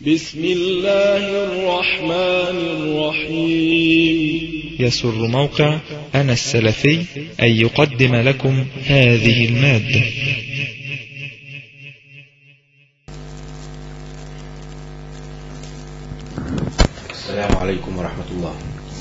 بسم الله الرحمن الرحيم يسر موقع أنا السلفي أن يقدم لكم هذه المادة السلام عليكم ورحمة الله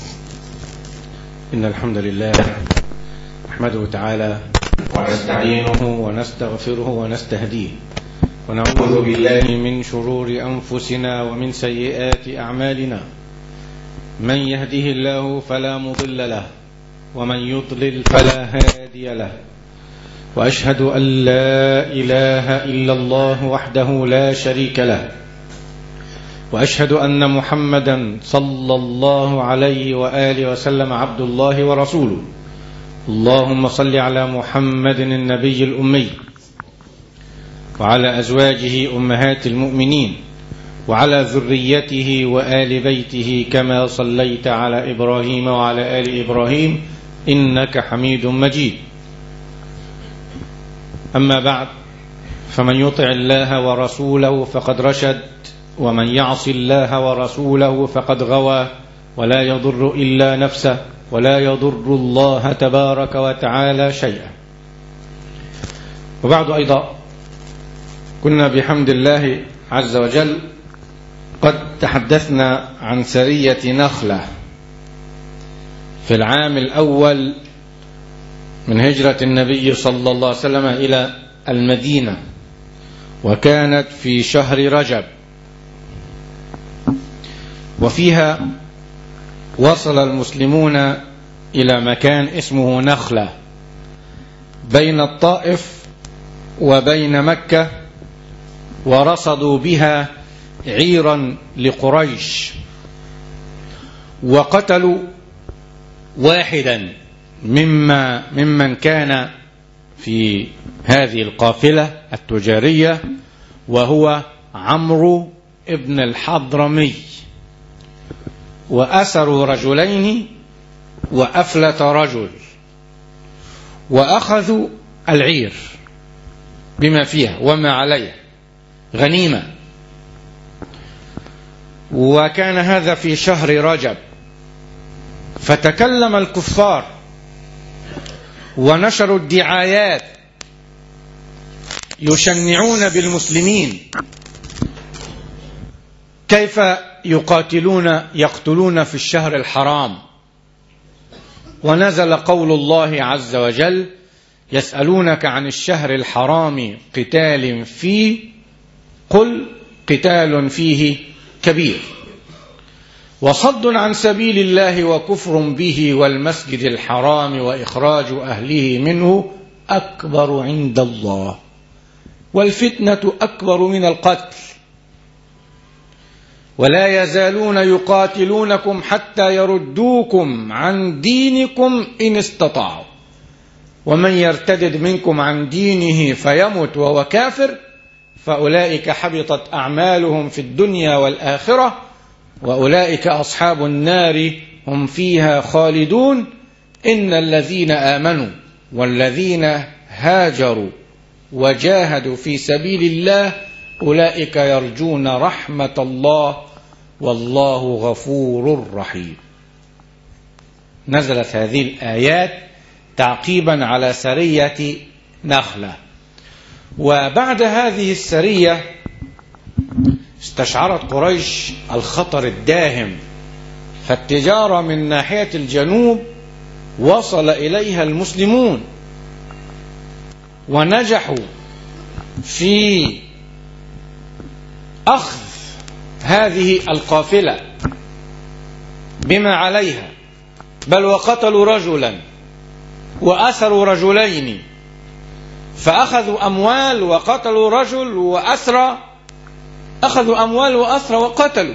إن الحمد لله نحمده تعالى ونستعينه ونستغفره ونستهديه ونعوذ بالله من شرور أنفسنا ومن سيئات أعمالنا من يهده الله فلا مضل له ومن يضلل فلا هادي له وأشهد أن لا إله إلا الله وحده لا شريك له واشهد ان محمدا صلى الله عليه واله وسلم عبد الله ورسوله اللهم صل على محمد النبي الامي وعلى ازواجه امهات المؤمنين وعلى ذريته وال بيته كما صليت على ابراهيم وعلى ال ابراهيم انك حميد مجيد اما بعد فمن يطع الله ورسوله فقد رشد ومن يعص الله ورسوله فقد غوى ولا يضر الا نفسه ولا يضر الله تبارك وتعالى شيئا وبعد ايضا كنا بحمد الله عز وجل قد تحدثنا عن سريه نخله في العام الاول من هجره النبي صلى الله عليه وسلم الى المدينه وكانت في شهر رجب وفيها وصل المسلمون إلى مكان اسمه نخلة بين الطائف وبين مكة ورصدوا بها عيرا لقريش وقتلوا واحدا مما ممن كان في هذه القافلة التجارية وهو عمرو ابن الحضرمي وأسروا رجلين وأفلت رجل وأخذوا العير بما فيها وما عليها غنيمة وكان هذا في شهر رجب فتكلم الكفار ونشروا الدعايات يشنعون بالمسلمين كيف يقاتلون يقتلون في الشهر الحرام ونزل قول الله عز وجل يسألونك عن الشهر الحرام قتال فيه قل قتال فيه كبير وصد عن سبيل الله وكفر به والمسجد الحرام وإخراج أهله منه أكبر عند الله والفتنة أكبر من القتل ولا يزالون يقاتلونكم حتى يردوكم عن دينكم إن استطاعوا ومن يرتدد منكم عن دينه فيمت وهو كافر فأولئك حبطت أعمالهم في الدنيا والآخرة وأولئك أصحاب النار هم فيها خالدون إن الذين آمنوا والذين هاجروا وجاهدوا في سبيل الله أولئك يرجون رحمة الله والله غفور رحيم نزلت هذه الآيات تعقيبا على سرية نخلة وبعد هذه السرية استشعرت قريش الخطر الداهم فالتجارة من ناحية الجنوب وصل إليها المسلمون ونجحوا في أخذ هذه القافلة بما عليها بل وقتلوا رجلا وأسروا رجلين فأخذوا أموال وقتلوا رجل وأسرى أخذوا أموال وأسرى وقتلوا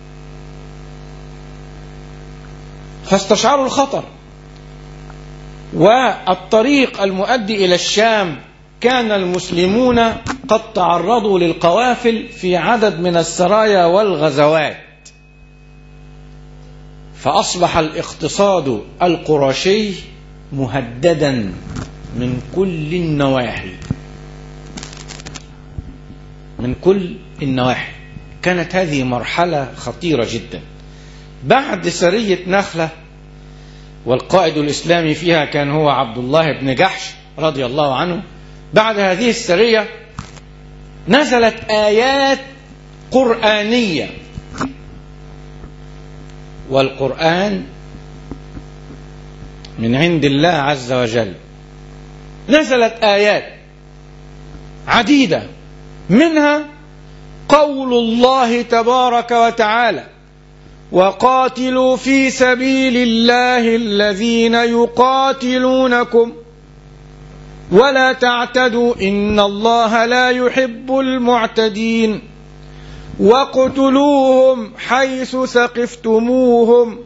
فاستشعروا الخطر والطريق المؤدي إلى الشام كان المسلمون قد تعرضوا للقوافل في عدد من السرايا والغزوات فأصبح الاقتصاد القرشي مهددا من كل النواحي من كل النواحي كانت هذه مرحلة خطيرة جدا بعد سرية نخلة والقائد الإسلامي فيها كان هو عبد الله بن جحش رضي الله عنه بعد هذه السرية نزلت آيات قرآنية والقرآن من عند الله عز وجل نزلت آيات عديدة منها قول الله تبارك وتعالى وقاتلوا في سبيل الله الذين يقاتلونكم ولا تعتدوا إن الله لا يحب المعتدين واقتلوهم حيث ثقفتموهم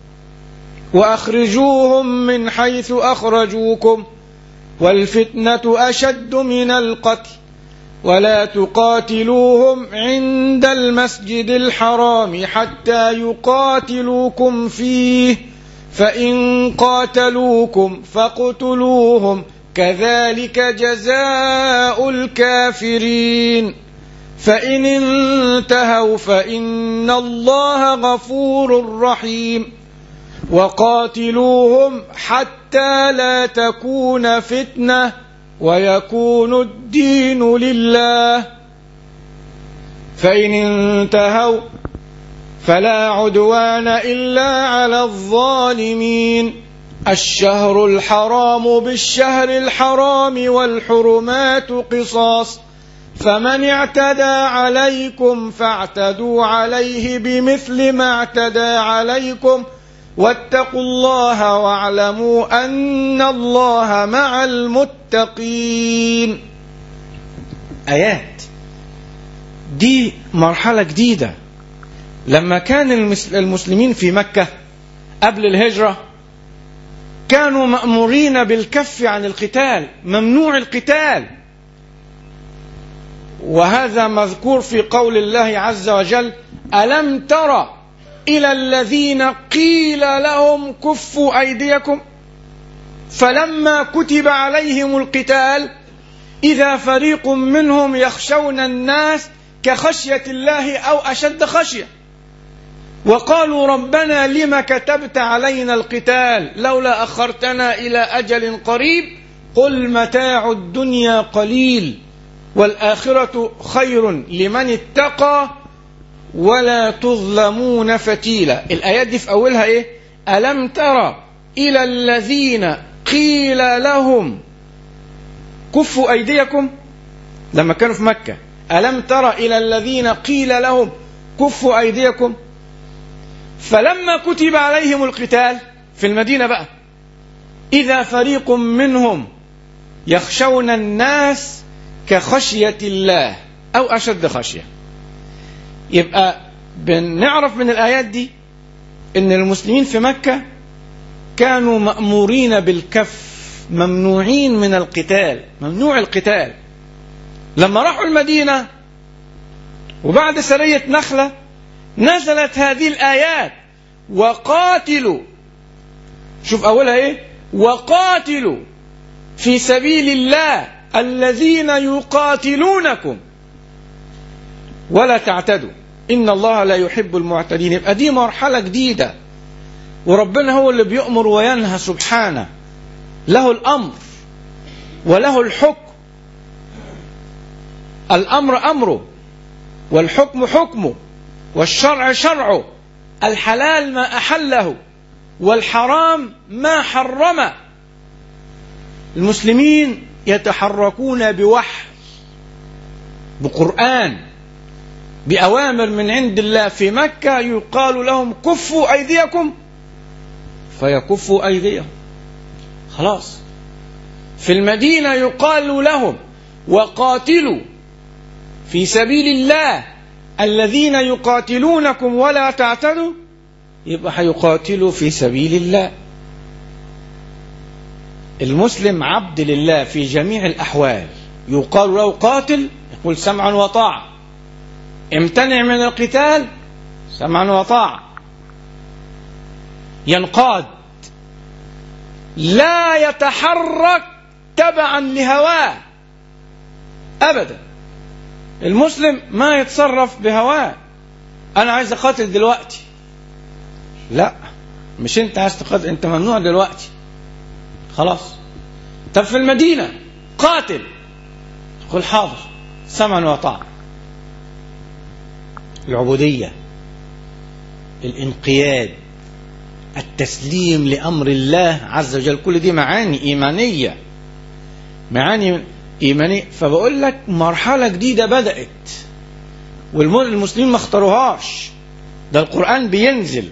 واخرجوهم من حيث اخرجوكم والفتنه اشد من القتل ولا تقاتلوهم عند المسجد الحرام حتى يقاتلوكم فيه فان قاتلوكم فاقتلوهم كذلك جزاء الكافرين فإن انتهوا فإن الله غفور رحيم وقاتلوهم حتى لا تكون فتنة ويكون الدين لله فإن انتهوا فلا عدوان إلا على الظالمين الشهر الحرام بالشهر الحرام والحرمات قصاص فمن اعتدى عليكم فاعتدوا عليه بمثل ما اعتدى عليكم واتقوا الله واعلموا ان الله مع المتقين ايات دي مرحله جديده لما كان المسلمين في مكه قبل الهجره كانوا مامورين بالكف عن القتال ممنوع القتال وهذا مذكور في قول الله عز وجل الم تر الى الذين قيل لهم كفوا ايديكم فلما كتب عليهم القتال اذا فريق منهم يخشون الناس كخشيه الله او اشد خشيه وقالوا ربنا لم كتبت علينا القتال لولا اخرتنا الى اجل قريب قل متاع الدنيا قليل والآخرة خير لمن اتقى ولا تظلمون فتيلا الآيات دي في أولها إيه ألم ترى إلى الذين قيل لهم كفوا أيديكم لما كانوا في مكة ألم ترى إلى الذين قيل لهم كفوا أيديكم فلما كتب عليهم القتال في المدينة بقى إذا فريق منهم يخشون الناس كخشية الله أو أشد خشية يبقى بنعرف من الآيات دي إن المسلمين في مكة كانوا مأمورين بالكف ممنوعين من القتال ممنوع القتال لما راحوا المدينة وبعد سرية نخلة نزلت هذه الآيات وقاتلوا شوف أولها إيه وقاتلوا في سبيل الله الذين يقاتلونكم ولا تعتدوا إن الله لا يحب المعتدين يبقى دي مرحلة جديدة وربنا هو اللي بيأمر وينهى سبحانه له الأمر وله الحكم الأمر أمره والحكم حكمه والشرع شرعه الحلال ما أحله والحرام ما حرمه المسلمين يتحركون بوحي بقرآن بأوامر من عند الله في مكة يقال لهم كفوا أيديكم فيكفوا أيديهم خلاص في المدينة يقال لهم وقاتلوا في سبيل الله الذين يقاتلونكم ولا تعتدوا يبقى هيقاتلوا في سبيل الله المسلم عبد لله في جميع الأحوال يقال له قاتل يقول سمعا وطاعة امتنع من القتال سمعا وطاعة ينقاد لا يتحرك تبعا لهواه أبدا المسلم ما يتصرف بهواه انا عايز اقاتل دلوقتي لا مش انت عايز تقاتل انت ممنوع دلوقتي خلاص طب في المدينة قاتل قل حاضر سمعا وطاعة العبودية الانقياد التسليم لأمر الله عز وجل كل دي معاني إيمانية معاني إيمانية فبقول لك مرحلة جديدة بدأت والمسلمين ما اختاروهاش ده القرآن بينزل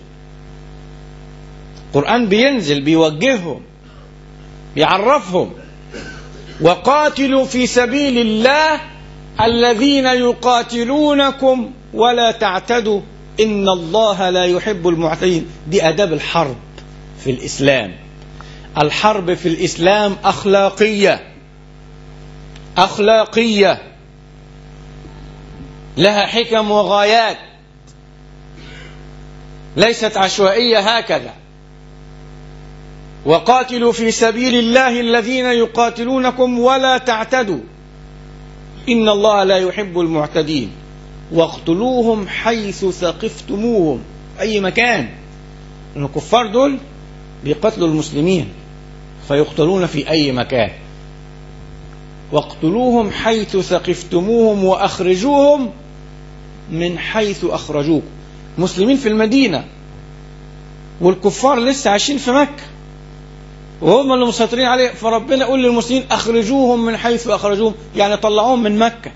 القرآن بينزل بيوجههم بيعرفهم وقاتلوا في سبيل الله الذين يقاتلونكم ولا تعتدوا إن الله لا يحب المعتدين دي أداب الحرب في الإسلام الحرب في الإسلام أخلاقية أخلاقية لها حكم وغايات ليست عشوائية هكذا وقاتلوا في سبيل الله الذين يقاتلونكم ولا تعتدوا إن الله لا يحب المعتدين واقتلوهم حيث ثقفتموهم أي مكان إن الكفار دول بيقتلوا المسلمين فيقتلون في أي مكان واقتلوهم حيث ثقفتموهم وأخرجوهم من حيث أخرجوكم مسلمين في المدينة والكفار لسه عايشين في مكة وهم اللي مسيطرين عليه فربنا يقول للمسلمين أخرجوهم من حيث أخرجوهم يعني طلعوهم من مكة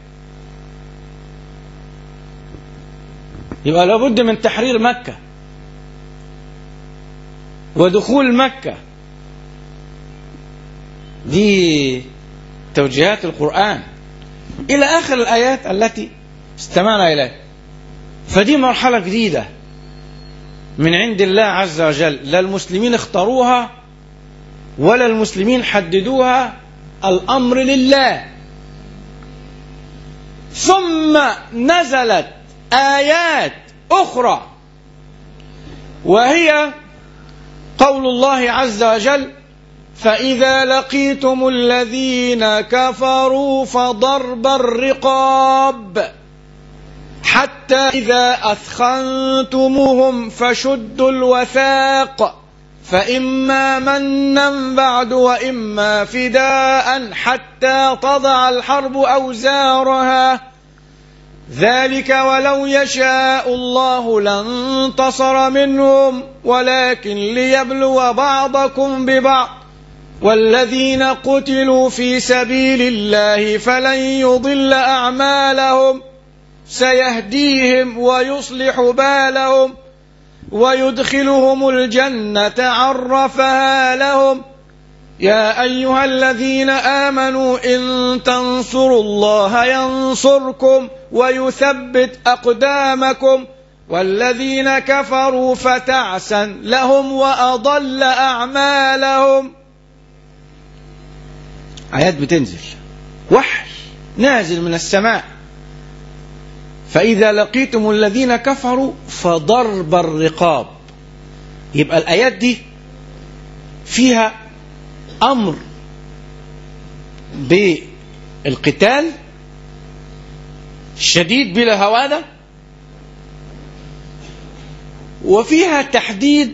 يبقى لابد من تحرير مكة ودخول مكة دي توجيهات القرآن إلى آخر الآيات التي استمعنا إليها فدي مرحلة جديدة من عند الله عز وجل لا المسلمين اختاروها ولا المسلمين حددوها الأمر لله ثم نزلت آيات أخرى وهي قول الله عز وجل فإذا لقيتم الذين كفروا فضرب الرقاب حتى إذا أثخنتموهم فشدوا الوثاق فإما منا بعد وإما فداء حتى تضع الحرب أوزارها ذلك ولو يشاء الله لانتصر منهم ولكن ليبلو بعضكم ببعض والذين قتلوا في سبيل الله فلن يضل أعمالهم سيهديهم ويصلح بالهم ويدخلهم الجنة عرفها لهم يا أيها الذين آمنوا إن تنصروا الله ينصركم ويثبت أقدامكم والذين كفروا فتعسا لهم وأضل أعمالهم آيات بتنزل وحي نازل من السماء فإذا لقيتم الذين كفروا فضرب الرقاب يبقى الآيات دي فيها أمر بالقتال شديد بلا هوادة وفيها تحديد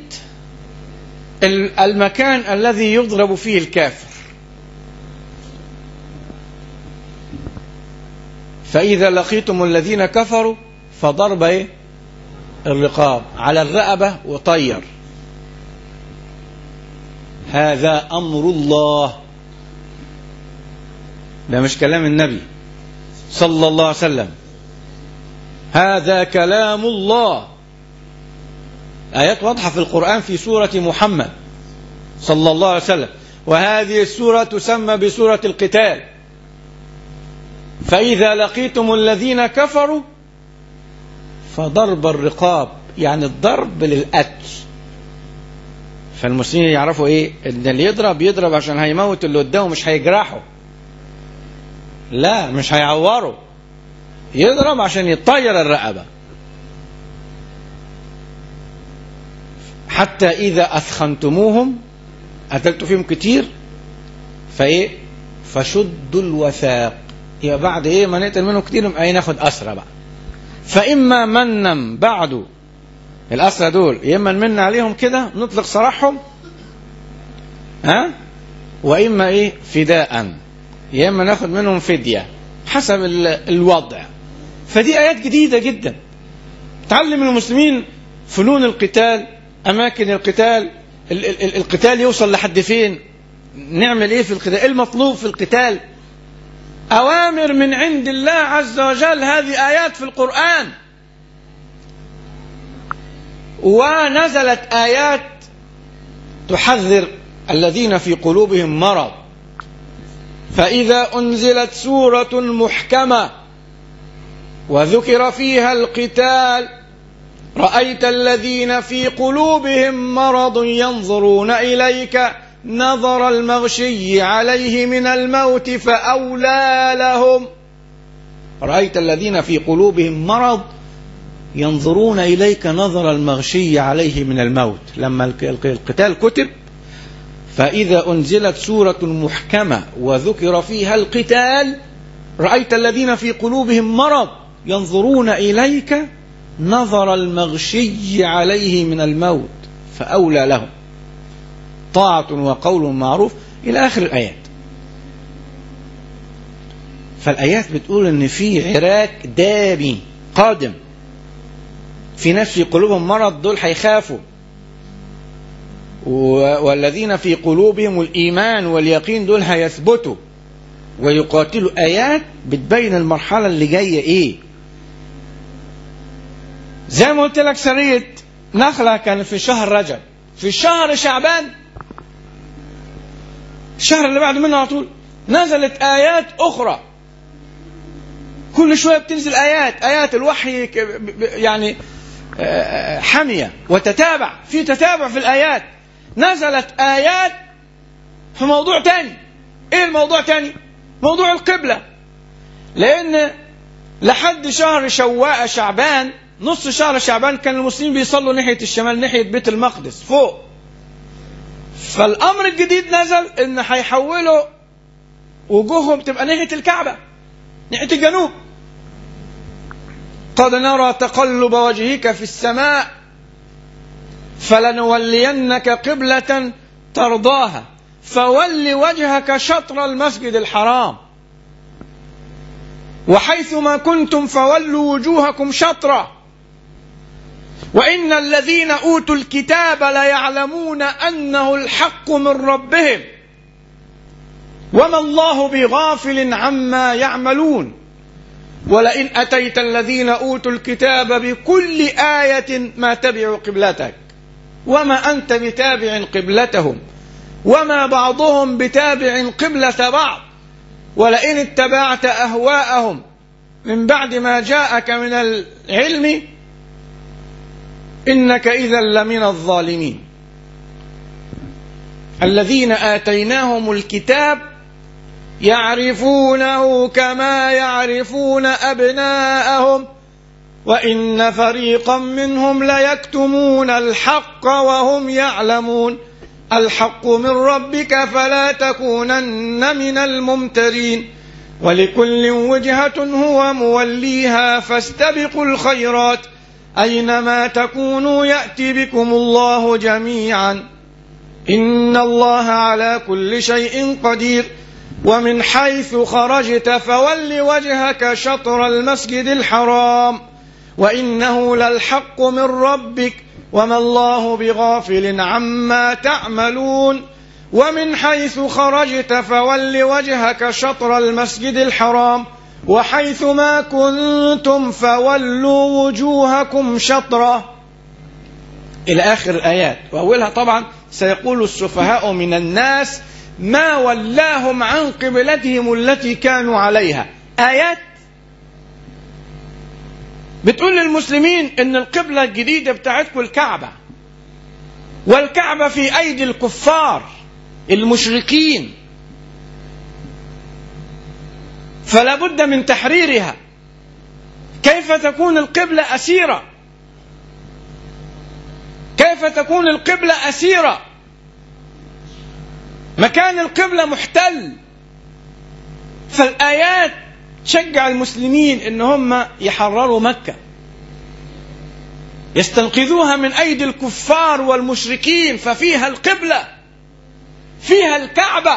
المكان الذي يضرب فيه الكافر فإذا لقيتم الذين كفروا فضرب إيه؟ الرقاب على الرقبة وطير هذا أمر الله ده مش كلام النبي صلى الله عليه وسلم هذا كلام الله آيات واضحة في القرآن في سورة محمد صلى الله عليه وسلم وهذه السورة تسمى بسورة القتال فإذا لقيتم الذين كفروا فضرب الرقاب يعني الضرب للقتل فالمسلمين يعرفوا ايه ان اللي يضرب يضرب عشان هيموت اللي قدامه مش هيجرحه لا مش هيعوره يضرب عشان يطير الرقبة حتى إذا أثخنتموهم قتلتوا فيهم كتير فإيه فشدوا الوثاق يبقى بعد إيه ما نقتل منهم كتير يبقى إيه ناخد أسرى بقى فإما منا بعد الأسرى دول يا إما نمن عليهم كده نطلق سراحهم ها وإما إيه فداء يا إما ناخد منهم فدية حسب ال- الوضع فدي آيات جديدة جدا تعلم المسلمين فنون القتال أماكن القتال ال- ال- ال- القتال يوصل لحد فين نعمل إيه في القتال إيه المطلوب في القتال أوامر من عند الله عز وجل هذه آيات في القرآن ونزلت آيات تحذر الذين في قلوبهم مرض فإذا أنزلت سورة محكمة وذكر فيها القتال رأيت الذين في قلوبهم مرض ينظرون إليك نظر المغشي عليه من الموت فأولى لهم رأيت الذين في قلوبهم مرض ينظرون إليك نظر المغشي عليه من الموت لما الك- الك- القتال كتب فإذا أنزلت سورة محكمة وذكر فيها القتال رأيت الذين في قلوبهم مرض ينظرون إليك نظر المغشي عليه من الموت فأولى لهم طاعة وقول معروف إلى آخر الآيات فالآيات بتقول إن في عراك دامي قادم في ناس في قلوبهم مرض دول هيخافوا و- والذين في قلوبهم الإيمان واليقين دول هيثبتوا ويقاتلوا آيات بتبين المرحلة اللي جاية إيه زي ما قلت لك سرية نخلة كان في شهر رجب في شهر شعبان الشهر اللي بعد منه على طول نزلت آيات أخرى كل شوية بتنزل آيات آيات الوحي ك- ب- ب- يعني آه، حامية وتتابع في تتابع في الآيات نزلت آيات في موضوع تاني إيه الموضوع تاني موضوع القبلة لأن لحد شهر شواء شعبان نص شهر شعبان كان المسلمين بيصلوا ناحية الشمال ناحية بيت المقدس فوق فالأمر الجديد نزل إن هيحولوا وجوههم تبقى ناحية الكعبة ناحية الجنوب قد نرى تقلب وجهك في السماء فلنولينك قبلة ترضاها فول وجهك شطر المسجد الحرام وحيث ما كنتم فولوا وجوهكم شطرة وإن الذين أوتوا الكتاب ليعلمون أنه الحق من ربهم وما الله بغافل عما يعملون ولئن أتيت الذين أوتوا الكتاب بكل آية ما تبعوا قبلتك وما أنت بتابع قبلتهم وما بعضهم بتابع قبلة بعض ولئن اتبعت أهواءهم من بعد ما جاءك من العلم إنك إذا لمن الظالمين الذين آتيناهم الكتاب يعرفونه كما يعرفون أبناءهم وإن فريقا منهم ليكتمون الحق وهم يعلمون الحق من ربك فلا تكونن من الممترين ولكل وجهة هو موليها فاستبقوا الخيرات أينما تكونوا يأتي بكم الله جميعا إن الله على كل شيء قدير ومن حيث خرجت فول وجهك شطر المسجد الحرام وإنه للحق من ربك وما الله بغافل عما تعملون ومن حيث خرجت فول وجهك شطر المسجد الحرام وحيث ما كنتم فولوا وجوهكم شطره إلى آخر الآيات وأولها طبعا سيقول السفهاء من الناس ما ولاهم عن قبلتهم التي كانوا عليها آيات بتقول للمسلمين ان القبلة الجديدة بتاعتكم الكعبة والكعبة في ايدي الكفار المشركين فلا بد من تحريرها كيف تكون القبلة أسيرة كيف تكون القبلة أسيرة مكان القبلة محتل فالآيات تشجع المسلمين ان هم يحرروا مكة يستنقذوها من أيدي الكفار والمشركين ففيها القبلة فيها الكعبة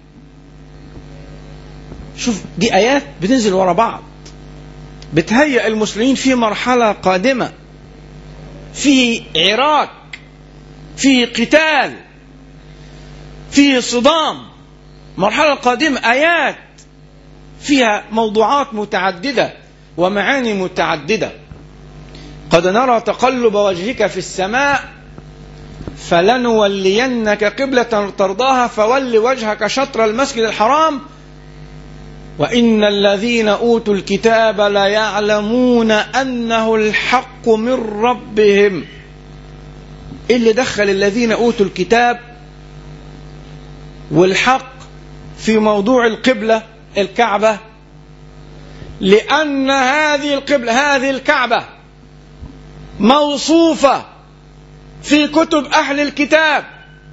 شوف دي آيات بتنزل ورا بعض بتهيئ المسلمين في مرحلة قادمة فيه عراك فيه قتال فيه صدام مرحلة قادمة آيات فيها موضوعات متعددة ومعاني متعددة قد نرى تقلب وجهك في السماء فلنولينك قبلة ترضاها فول وجهك شطر المسجد الحرام وإن الذين أوتوا الكتاب ليعلمون أنه الحق من ربهم إيه اللي دخل الذين أوتوا الكتاب والحق في موضوع القبلة الكعبة لأن هذه القبلة هذه الكعبة موصوفة في كتب أهل الكتاب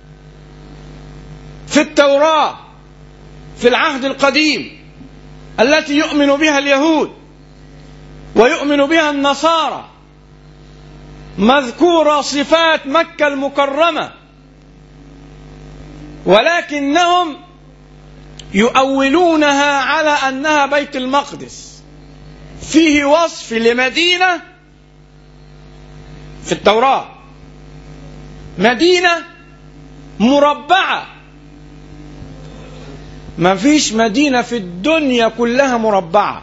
في التوراة في العهد القديم التي يؤمن بها اليهود ويؤمن بها النصارى مذكورة صفات مكة المكرمة ولكنهم يؤولونها على أنها بيت المقدس فيه وصف لمدينة في التوراة مدينة مربعة ما فيش مدينة في الدنيا كلها مربعة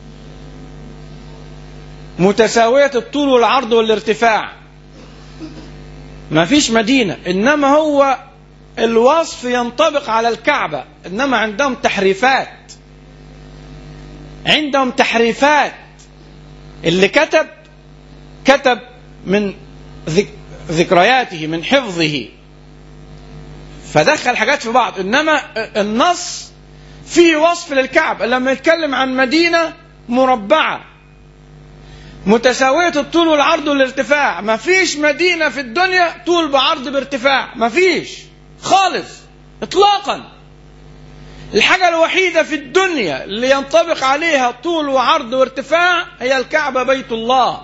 متساوية الطول والعرض والارتفاع ما فيش مدينة إنما هو الوصف ينطبق على الكعبة إنما عندهم تحريفات عندهم تحريفات اللي كتب كتب من ذكرياته من حفظه فدخل حاجات في بعض انما النص فيه وصف للكعب لما يتكلم عن مدينه مربعه متساويه الطول والعرض والارتفاع ما فيش مدينه في الدنيا طول بعرض بارتفاع ما فيش خالص اطلاقا الحاجه الوحيده في الدنيا اللي ينطبق عليها طول وعرض وارتفاع هي الكعبه بيت الله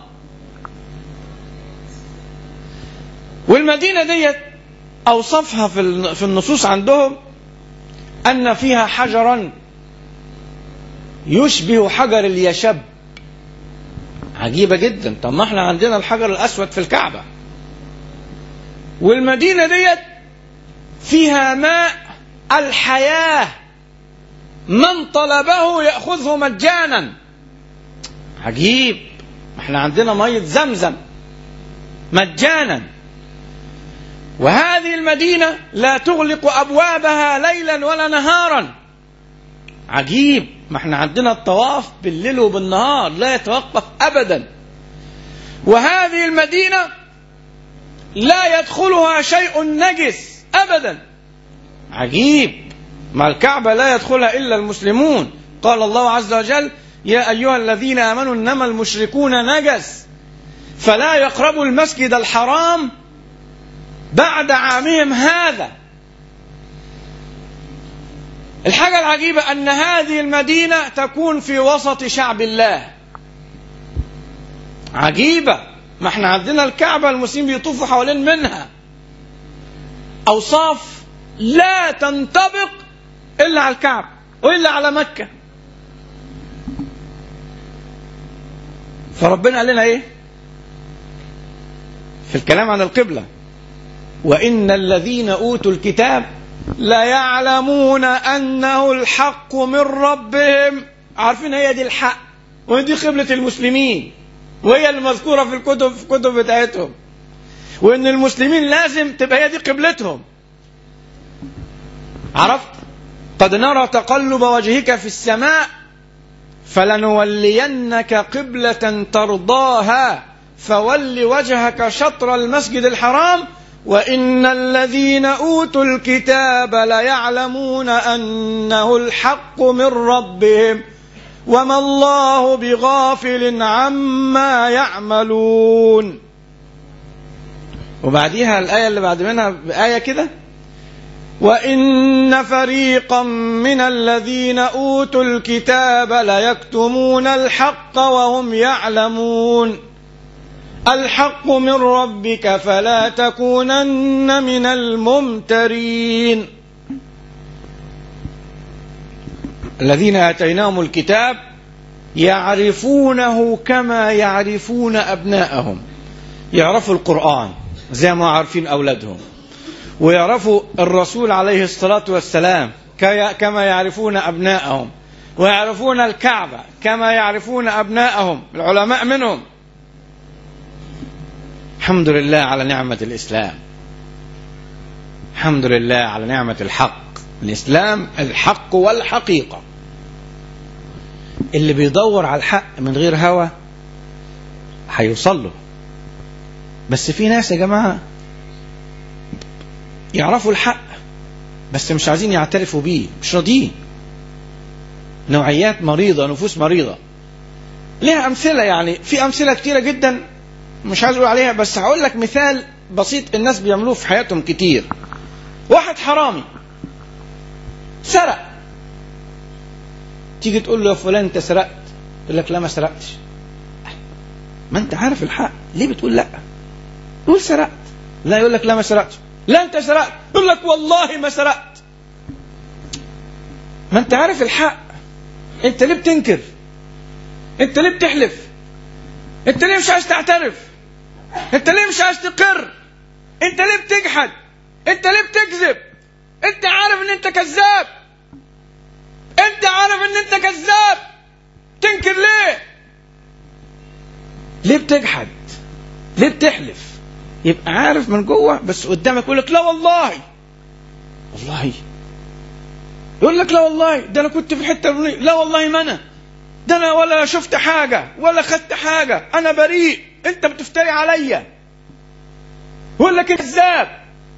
والمدينه ديت اوصفها في في النصوص عندهم ان فيها حجرا يشبه حجر اليشب عجيبة جدا طب ما احنا عندنا الحجر الأسود في الكعبة والمدينة ديت فيها ماء الحياة من طلبه يأخذه مجانا عجيب احنا عندنا مية زمزم مجانا وهذه المدينة لا تغلق أبوابها ليلا ولا نهارا عجيب ما احنا عندنا الطواف بالليل وبالنهار لا يتوقف أبدا وهذه المدينة لا يدخلها شيء نجس أبدا عجيب ما الكعبة لا يدخلها إلا المسلمون قال الله عز وجل يا أيها الذين آمنوا إنما المشركون نجس فلا يقربوا المسجد الحرام بعد عامهم هذا الحاجة العجيبة أن هذه المدينة تكون في وسط شعب الله عجيبة ما احنا عندنا الكعبة المسلمين بيطوفوا حوالين منها أوصاف لا تنطبق إلا على الكعبة وإلا على مكة فربنا قال لنا إيه في الكلام عن القبلة وإن الذين أوتوا الكتاب لا يعلمون أنه الحق من ربهم عارفين هي دي الحق ودي قبلة المسلمين وهي المذكورة في الكتب في الكتب بتاعتهم وإن المسلمين لازم تبقى هي دي قبلتهم عرفت قد نرى تقلب وجهك في السماء فلنولينك قبلة ترضاها فول وجهك شطر المسجد الحرام وإن الذين أوتوا الكتاب ليعلمون أنه الحق من ربهم وما الله بغافل عما يعملون وبعديها الآية اللي بعد منها بآية كده وإن فريقا من الذين أوتوا الكتاب ليكتمون الحق وهم يعلمون الحق من ربك فلا تكونن من الممترين الذين اتيناهم الكتاب يعرفونه كما يعرفون ابناءهم يعرفوا القران زي ما عارفين اولادهم ويعرفوا الرسول عليه الصلاه والسلام كما يعرفون ابناءهم ويعرفون الكعبه كما يعرفون ابناءهم العلماء منهم الحمد لله على نعمه الاسلام الحمد لله على نعمه الحق الاسلام الحق والحقيقه اللي بيدور على الحق من غير هوى هيوصل له بس في ناس يا جماعه يعرفوا الحق بس مش عايزين يعترفوا بيه مش راضيين نوعيات مريضة نفوس مريضة ليها أمثلة يعني في أمثلة كتيرة جدا مش عايز أقول عليها بس هقول لك مثال بسيط الناس بيعملوه في حياتهم كتير واحد حرامي سرق تيجي تقول له يا فلان انت سرقت يقول لك لا ما سرقتش ما انت عارف الحق ليه بتقول لا قول سرقت لا يقول لك لا ما سرقتش لا انت سرقت يقول لك والله ما سرقت ما انت عارف الحق انت ليه بتنكر انت ليه بتحلف انت ليه مش عايز تعترف انت ليه مش عايز تقر انت ليه بتجحد انت ليه بتكذب انت عارف ان انت كذاب انت عارف ان انت كذاب تنكر ليه ليه بتجحد ليه بتحلف يبقى عارف من جوه بس قدامك يقول لك لا والله والله يقول لك لا والله ده انا كنت في الحته الفلانيه لا والله ما انا ده انا ولا شفت حاجه ولا خدت حاجه انا بريء انت بتفتري عليا يقول لك كذاب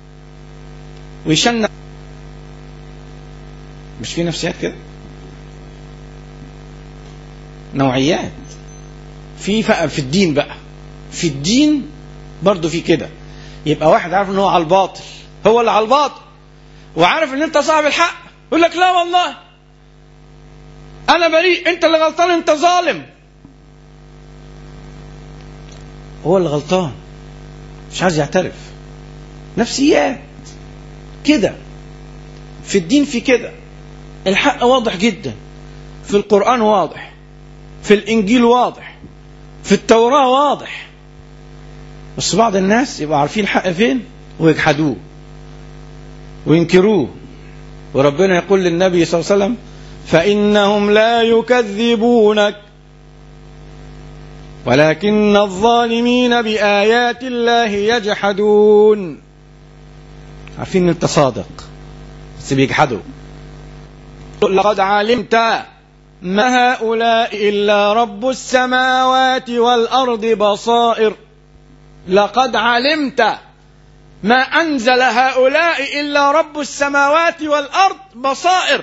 ويشنع مش في نفسيات كده نوعيات في بقى في الدين بقى في الدين برضه في كده يبقى واحد عارف ان هو على الباطل هو اللي على الباطل وعارف ان انت صاحب الحق يقول لك لا والله انا بريء انت اللي غلطان انت ظالم هو اللي غلطان مش عايز يعترف نفسيات كده في الدين في كده الحق واضح جدا في القرآن واضح في الإنجيل واضح في التوراة واضح بس بعض الناس يبقوا عارفين الحق فين ويجحدوه وينكروه وربنا يقول للنبي صلى الله عليه وسلم فإنهم لا يكذبونك ولكن الظالمين بآيات الله يجحدون عارفين ان انت صادق بس بيجحدوا لقد علمت ما هؤلاء إلا رب السماوات والأرض بصائر لقد علمت ما أنزل هؤلاء إلا رب السماوات والأرض بصائر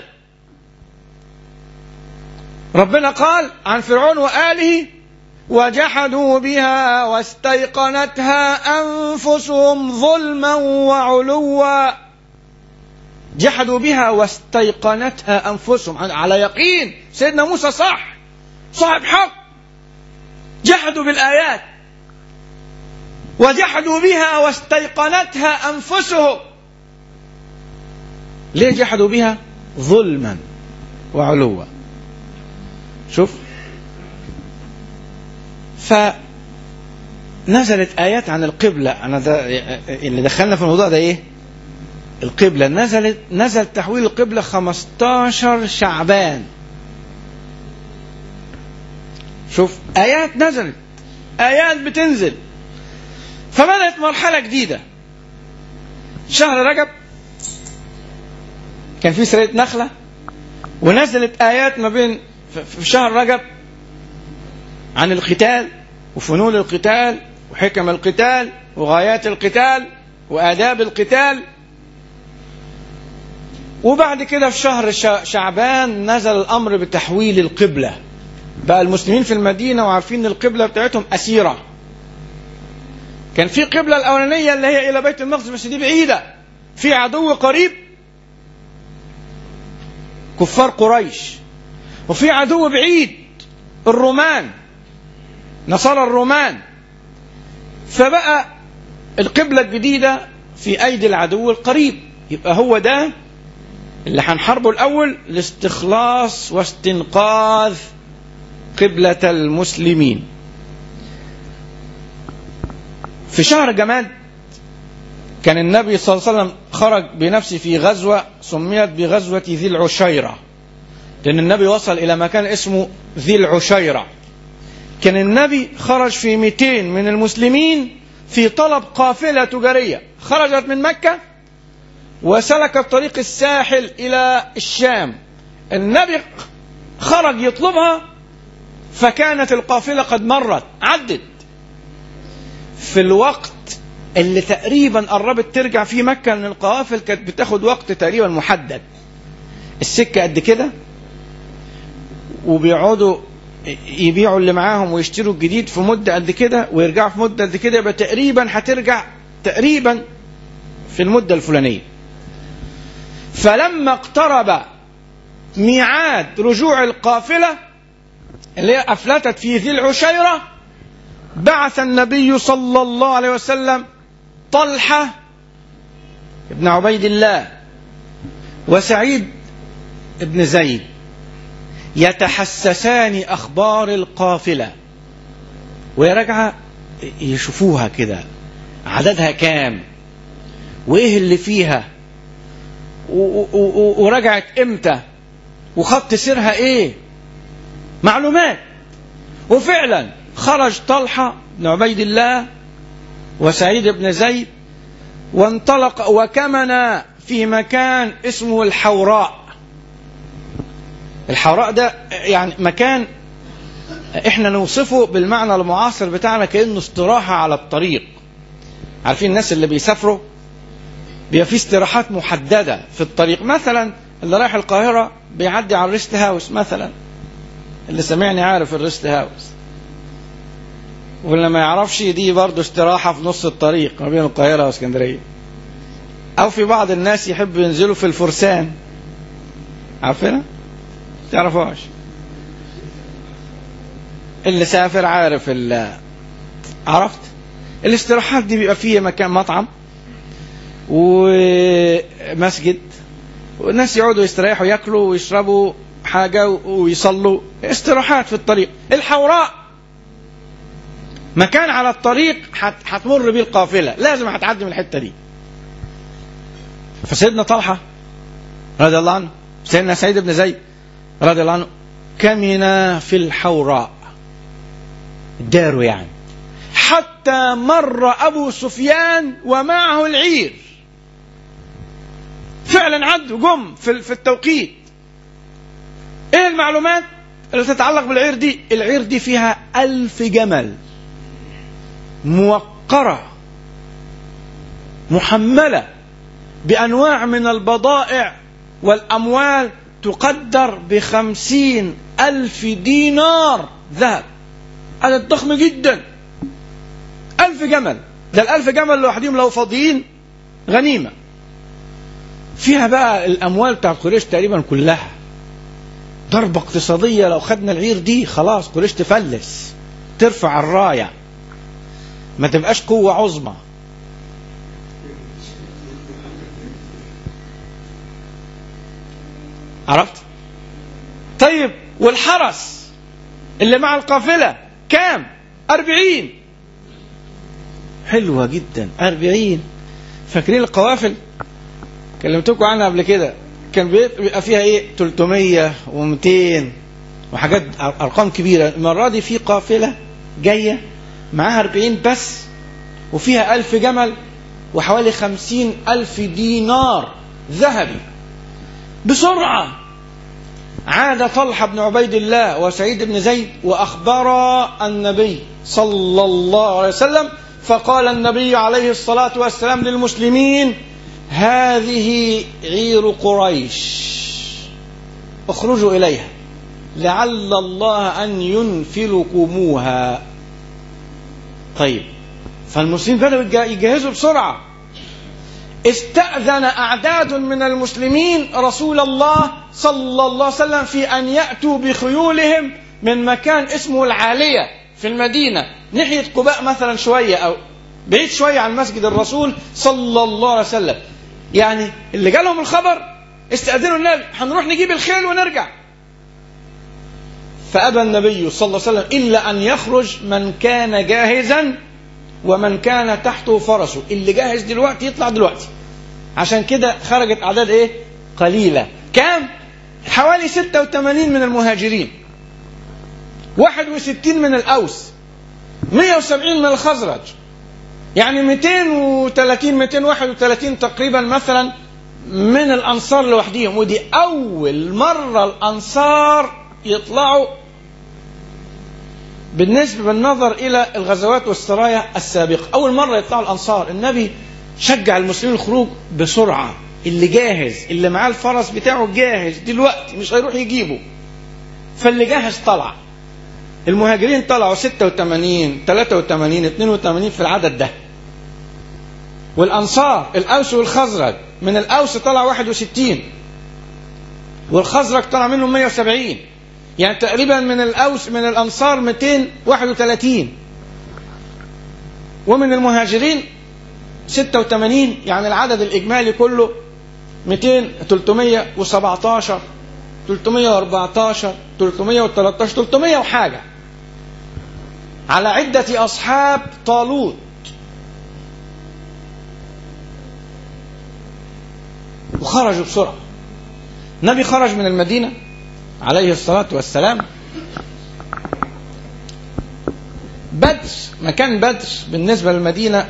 ربنا قال عن فرعون وآله وجحدوا بها واستيقنتها أنفسهم ظلما وعلوا جحدوا بها واستيقنتها أنفسهم على يقين سيدنا موسى صح صاحب حق جحدوا بالآيات وجحدوا بها واستيقنتها أنفسهم ليه جحدوا بها ظلما وعلوا شوف فنزلت آيات عن القبلة أنا ده اللي دخلنا في الموضوع ده إيه؟ القبلة نزلت نزل تحويل القبلة 15 شعبان شوف آيات نزلت آيات بتنزل فبدأت مرحلة جديدة شهر رجب كان في سرية نخلة ونزلت آيات ما بين في شهر رجب عن القتال وفنون القتال وحكم القتال وغايات القتال وآداب القتال وبعد كده في شهر شعبان نزل الأمر بتحويل القبلة بقى المسلمين في المدينة وعارفين القبلة بتاعتهم أسيرة كان في قبلة الأولانية اللي هي إلى بيت المقدس بس دي بعيدة في عدو قريب كفار قريش وفي عدو بعيد الرومان نصارى الرومان فبقى القبلة الجديدة في أيدي العدو القريب يبقى هو ده اللي هنحاربه الأول لاستخلاص واستنقاذ قبلة المسلمين في شهر جماد كان النبي صلى الله عليه وسلم خرج بنفسه في غزوة سميت بغزوة ذي العشيرة لأن النبي وصل إلى مكان اسمه ذي العشيرة كان النبي خرج في 200 من المسلمين في طلب قافلة تجارية خرجت من مكة وسلكت طريق الساحل إلى الشام النبي خرج يطلبها فكانت القافلة قد مرت عدت في الوقت اللي تقريبا قربت ترجع في مكة لأن القوافل كانت بتاخد وقت تقريبا محدد السكة قد كده وبيقعدوا يبيعوا اللي معاهم ويشتروا الجديد في مدة قد كده ويرجعوا في مدة قد كده يبقى تقريبا هترجع تقريبا في المدة الفلانية فلما اقترب ميعاد رجوع القافلة اللي هي أفلتت في ذي العشيرة بعث النبي صلى الله عليه وسلم طلحة ابن عبيد الله وسعيد ابن زيد يتحسسان أخبار القافلة وهي راجعة يشوفوها كده عددها كام وإيه اللي فيها ورجعت إمتى وخط سيرها إيه معلومات وفعلا خرج طلحة بن عبيد الله وسعيد بن زيد وانطلق وكمن في مكان اسمه الحوراء الحوراء ده يعني مكان احنا نوصفه بالمعنى المعاصر بتاعنا كانه استراحه على الطريق عارفين الناس اللي بيسافروا بيبقى في استراحات محدده في الطريق مثلا اللي رايح القاهره بيعدي على الريست هاوس مثلا اللي سمعني عارف الريست هاوس واللي ما يعرفش دي برضه استراحه في نص الطريق ما بين القاهره واسكندريه او في بعض الناس يحبوا ينزلوا في الفرسان عارفينها تعرفوش اللي سافر عارف ال عرفت الاستراحات دي بيبقى فيها مكان مطعم ومسجد والناس يقعدوا يستريحوا ياكلوا ويشربوا حاجة ويصلوا استراحات في الطريق الحوراء مكان على الطريق هتمر بيه القافلة لازم هتعدي من الحتة دي فسيدنا طلحة رضي الله عنه سيدنا سعيد بن زيد رضي الله عنه كمن في الحوراء داروا يعني حتى مر أبو سفيان ومعه العير فعلا عدوا جم في في التوقيت ايه المعلومات اللي تتعلق بالعير دي العير دي فيها ألف جمل موقرة محملة بأنواع من البضائع والأموال تقدر بخمسين ألف دينار ذهب عدد ضخم جدا ألف جمل ده الألف جمل لوحدهم لو فاضيين غنيمة فيها بقى الأموال بتاعت قريش تقريبا كلها ضربة اقتصادية لو خدنا العير دي خلاص قريش تفلس ترفع الراية ما تبقاش قوة عظمى عرفت طيب والحرس اللي مع القافلة كام أربعين حلوة جدا أربعين فاكرين القوافل كلمتكم عنها قبل كده كان بيبقى فيها ايه 300 و200 وحاجات ارقام كبيره المره دي في قافله جايه معاها 40 بس وفيها ألف جمل وحوالي خمسين ألف دينار ذهبي بسرعة عاد طلحة بن عبيد الله وسعيد بن زيد وأخبر النبي صلى الله عليه وسلم فقال النبي عليه الصلاة والسلام للمسلمين هذه عير قريش اخرجوا إليها لعل الله أن ينفلكموها طيب فالمسلمين بدأوا يجهزوا بسرعة استأذن أعداد من المسلمين رسول الله صلى الله عليه وسلم في أن يأتوا بخيولهم من مكان اسمه العالية في المدينة ناحية قباء مثلا شوية أو بعيد شوية عن مسجد الرسول صلى الله عليه وسلم يعني اللي جالهم الخبر استأذنوا النبي هنروح نجيب الخيل ونرجع فأبى النبي صلى الله عليه وسلم إلا أن يخرج من كان جاهزا ومن كان تحته فرسه اللي جاهز دلوقتي يطلع دلوقتي عشان كده خرجت أعداد إيه قليلة كام حوالي 86 من المهاجرين 61 من الأوس 170 من الخزرج يعني 230 231 تقريبا مثلا من الأنصار لوحديهم ودي أول مرة الأنصار يطلعوا بالنسبة بالنظر إلى الغزوات والسرايا السابقة أول مرة يطلعوا الأنصار النبي شجع المسلمين الخروج بسرعة اللي جاهز اللي معاه الفرس بتاعه جاهز دلوقتي مش هيروح يجيبه فاللي جاهز طلع المهاجرين طلعوا 86 83 82 في العدد ده والأنصار الأوس والخزرج من الأوس طلع 61 والخزرج طلع منهم 170 يعني تقريبا من الأوس من الأنصار 231 ومن المهاجرين 86 يعني العدد الإجمالي كله 200 317 314 313 300 وحاجة على عدة أصحاب طالوت وخرجوا بسرعة النبي خرج من المدينة عليه الصلاة والسلام بدر مكان بدر بالنسبة للمدينة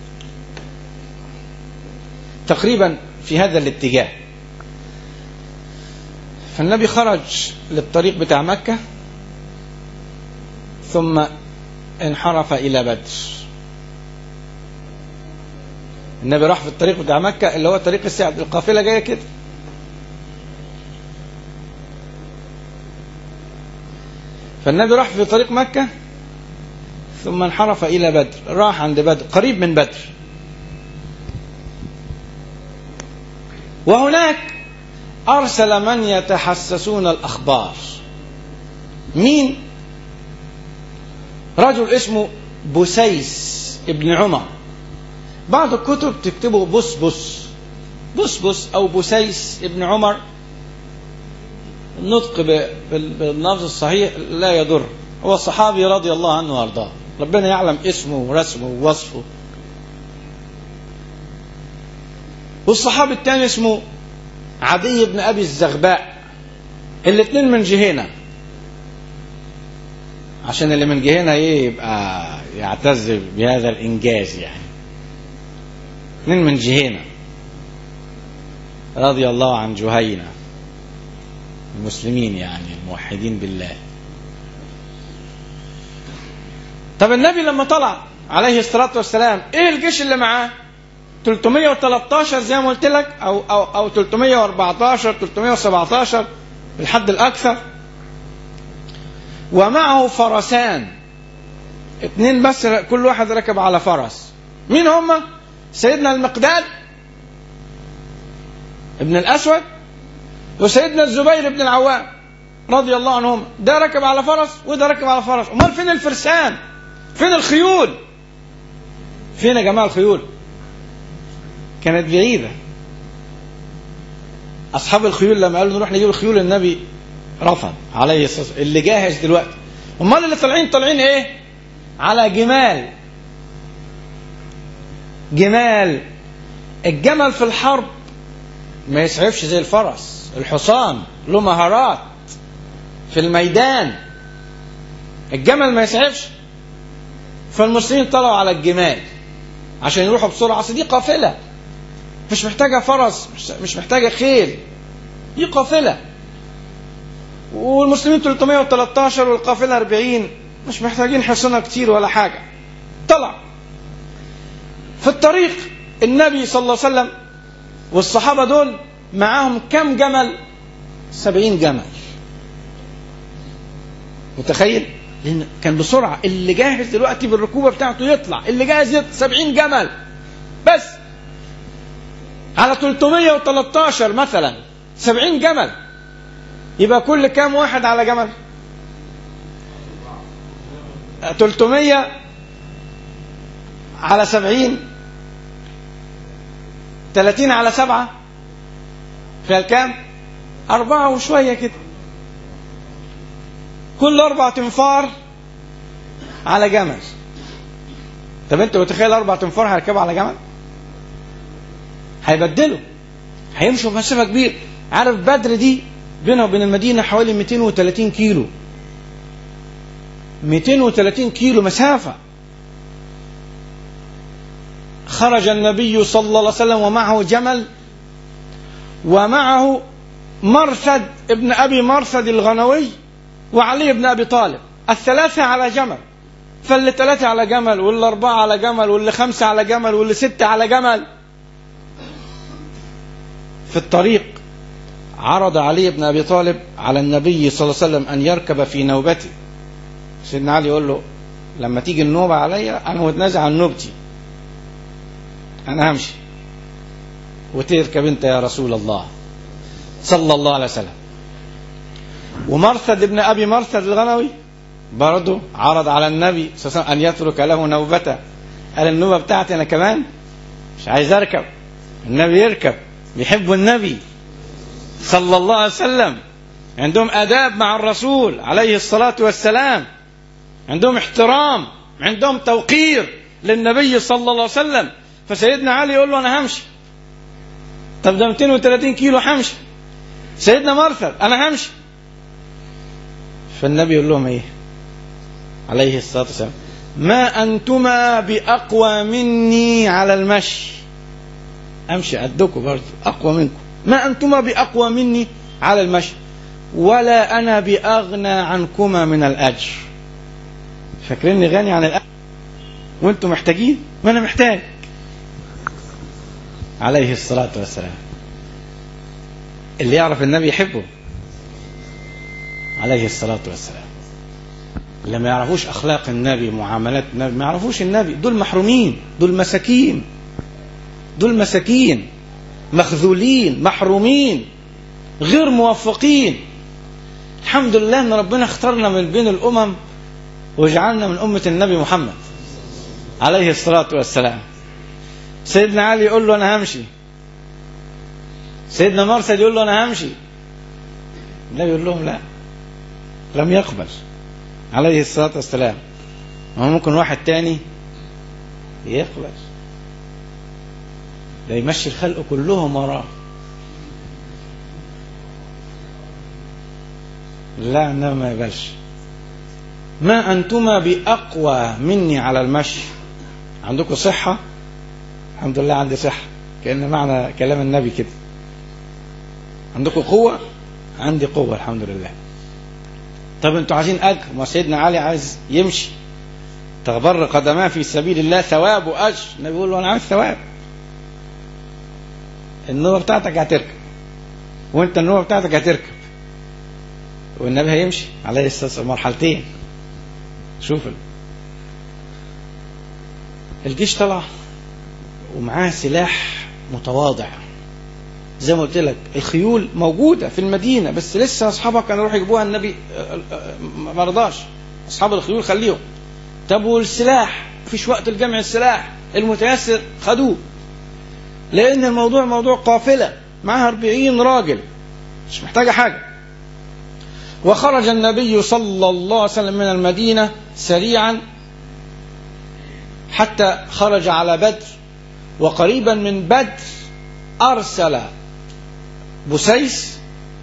تقريبا في هذا الاتجاه فالنبي خرج للطريق بتاع مكة ثم انحرف إلى بدر النبي راح في الطريق بتاع مكة اللي هو طريق السعد القافلة جاية كده فالنبي راح في طريق مكة ثم انحرف إلى بدر راح عند بدر قريب من بدر وهناك أرسل من يتحسسون الأخبار مين رجل اسمه بسيس ابن عمر بعض الكتب تكتبه بسبس بسبس أو بسيس ابن عمر النطق باللفظ الصحيح لا يضر هو صحابي رضي الله عنه وارضاه ربنا يعلم اسمه ورسمه ووصفه والصحابي الثاني اسمه عدي بن ابي الزغباء الاثنين من جهينة عشان اللي من جهينة ايه يبقى يعتز بهذا الانجاز يعني اثنين من جهينة رضي الله عن جهينة المسلمين يعني الموحدين بالله طب النبي لما طلع عليه الصلاة والسلام ايه الجيش اللي معاه 313 زي ما قلت لك او او او 314 317 بالحد الاكثر ومعه فرسان اتنين بس كل واحد ركب على فرس مين هم سيدنا المقداد ابن الاسود وسيدنا الزبير بن العوام رضي الله عنهم ده ركب على فرس وده ركب على فرس امال فين الفرسان فين الخيول فين يا جماعه الخيول كانت بعيده اصحاب الخيول لما قالوا نروح نجيب الخيول النبي رفض عليه الصلاه والسلام اللي جاهز دلوقتي امال اللي طالعين طالعين ايه على جمال جمال الجمل في الحرب ما يسعفش زي الفرس الحصان له مهارات في الميدان الجمل ما يسعفش فالمسلمين طلعوا على الجمال عشان يروحوا بسرعة أصل دي قافلة مش محتاجة فرس مش محتاجة خيل دي قافلة والمسلمين 313 والقافلة 40 مش محتاجين حصنة كتير ولا حاجة طلع في الطريق النبي صلى الله عليه وسلم والصحابة دول معاهم كم جمل سبعين جمل متخيل لأن كان بسرعة اللي جاهز دلوقتي بالركوبة بتاعته يطلع اللي جاهز يطلع سبعين جمل بس على 313 مثلا سبعين جمل يبقى كل كام واحد على جمل 300 على سبعين تلاتين على سبعة فيها الكام أربعة وشوية كده كل أربع تنفار على جمل طب أنت متخيل أربع تنفار هيركبوا على جمل هيبدلوا هيمشوا مسافة كبيرة عارف بدر دي بينها وبين المدينة حوالي 230 كيلو 230 كيلو مسافة خرج النبي صلى الله عليه وسلم ومعه جمل ومعه مرثد ابن أبي مرثد الغنوي وعلي بن أبي طالب الثلاثة على جمل فاللي ثلاثة على جمل واللي أربعة على جمل واللي خمسة على جمل واللي ستة على جمل في الطريق عرض علي بن أبي طالب على النبي صلى الله عليه وسلم أن يركب في نوبته سيدنا علي يقول له لما تيجي النوبة عليا أنا متنازع عن نوبتي أنا همشي وتركب أنت يا رسول الله صلى الله عليه وسلم ومرثد ابن أبي مرثد الغنوي برضه عرض على النبي صلى الله عليه وسلم أن يترك له نوبته قال النوبة بتاعتي أنا كمان مش عايز أركب النبي يركب بيحبوا النبي صلى الله عليه وسلم عندهم آداب مع الرسول عليه الصلاة والسلام عندهم احترام عندهم توقير للنبي صلى الله عليه وسلم فسيدنا علي يقول له أنا همشي طب ده 230 كيلو همشي سيدنا مرثد أنا همشي فالنبي يقول لهم إيه عليه الصلاة والسلام ما أنتما بأقوى مني على المشي أمشي قدكم برضه أقوى منكم ما أنتما بأقوى مني على المشي ولا أنا بأغنى عنكما من الأجر فاكريني غني عن الأجر وانتم محتاجين ما أنا محتاج عليه الصلاة والسلام اللي يعرف النبي يحبه عليه الصلاة والسلام اللي ما يعرفوش أخلاق النبي معاملات النبي ما يعرفوش النبي دول محرومين دول مساكين دول مساكين مخذولين محرومين غير موفقين الحمد لله ان ربنا اختارنا من بين الامم وجعلنا من امه النبي محمد عليه الصلاه والسلام سيدنا علي يقول له انا همشي سيدنا مرسل يقول له انا همشي النبي يقول لهم لا لم يقبل عليه الصلاه والسلام ما ممكن واحد تاني يقبل ده يمشي الخلق كلهم وراه لا انما ما يقبلش ما انتما باقوى مني على المشي عندكم صحه الحمد لله عندي صحه كان معنى كلام النبي كده عندكم قوه عندي قوه الحمد لله طب انتوا عايزين اجر ما سيدنا علي عايز يمشي تغبر قدماه في سبيل الله ثواب واجر النبي يقول له انا عايز ثواب النوبه بتاعتك هتركب وانت النوبه بتاعتك هتركب والنبي هيمشي عليه الصلاه والسلام مرحلتين شوف الجيش طلع ومعاه سلاح متواضع زي ما قلت لك الخيول موجودة في المدينة بس لسه أصحابها كانوا يروحوا يجيبوها النبي ما رضاش أصحاب الخيول خليهم طب والسلاح مفيش وقت لجمع السلاح المتيسر خدوه لأن الموضوع موضوع قافلة معها 40 راجل مش محتاجة حاجة وخرج النبي صلى الله عليه وسلم من المدينة سريعا حتى خرج على بدر وقريبا من بدر أرسل بسيس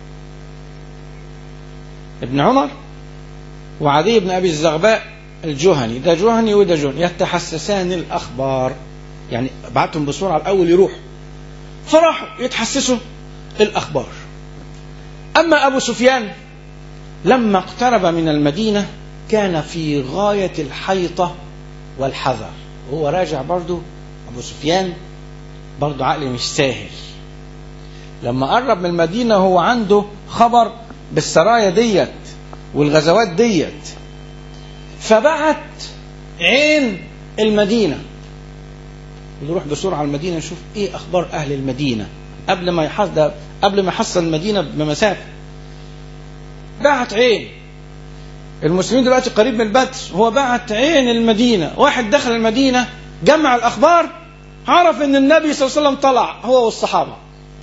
ابن عمر وعدي بن أبي الزغباء الجهني ده جهني وده جهني يتحسسان الأخبار يعني بعتهم بسرعة الأول يروح فراحوا يتحسسوا الأخبار أما أبو سفيان لما اقترب من المدينة كان في غاية الحيطة والحذر وهو راجع برضو أبو سفيان برضو عقلي مش ساهل لما قرب من المدينة هو عنده خبر بالسرايا ديت والغزوات ديت فبعت عين المدينة نروح بسرعة المدينة نشوف ايه اخبار اهل المدينة قبل ما يحصل قبل ما يحصل المدينة بمسافة بعت عين المسلمين دلوقتي قريب من البدر هو بعت عين المدينة واحد دخل المدينة جمع الأخبار عرف ان النبي صلى الله عليه وسلم طلع هو والصحابة